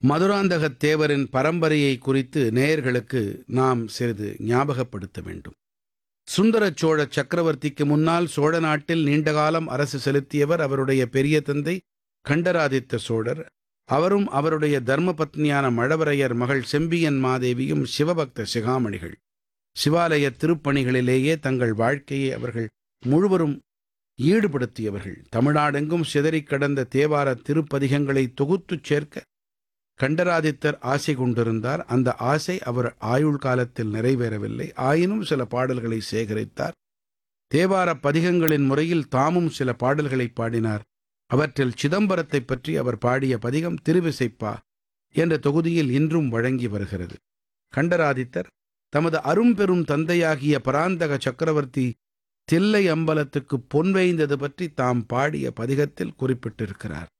மதுராந்தகத் தேவரின் பரம்பரையை குறித்து நேயர்களுக்கு நாம் சிறிது ஞாபகப்படுத்த வேண்டும் சுந்தரச் சோழ சக்கரவர்த்திக்கு முன்னால் சோழ நாட்டில் நீண்டகாலம் அரசு செலுத்தியவர் அவருடைய பெரிய தந்தை கண்டராதித்த சோழர் அவரும் அவருடைய தர்மபத்னியான மழவரையர் மகள் செம்பியன் மாதேவியும் சிவபக்த சிகாமணிகள் சிவாலய திருப்பணிகளிலேயே தங்கள் வாழ்க்கையை அவர்கள் முழுவரும் ஈடுபடுத்தியவர்கள் தமிழ்நாடெங்கும் சிதறிக் கடந்த தேவார திருப்பதிகங்களை தொகுத்துச் சேர்க்க கண்டராதித்தர் ஆசை கொண்டிருந்தார் அந்த ஆசை அவர் ஆயுள் காலத்தில் நிறைவேறவில்லை ஆயினும் சில பாடல்களை சேகரித்தார் தேவார பதிகங்களின் முறையில் தாமும் சில பாடல்களை பாடினார் அவற்றில் சிதம்பரத்தைப் பற்றி அவர் பாடிய பதிகம் திருவிசைப்பா என்ற தொகுதியில் இன்றும் வழங்கி வருகிறது கண்டராதித்தர் தமது அரும்பெரும் தந்தையாகிய பராந்தக சக்கரவர்த்தி தில்லை அம்பலத்துக்கு பொன் வைந்தது பற்றி தாம் பாடிய பதிகத்தில் குறிப்பிட்டிருக்கிறார்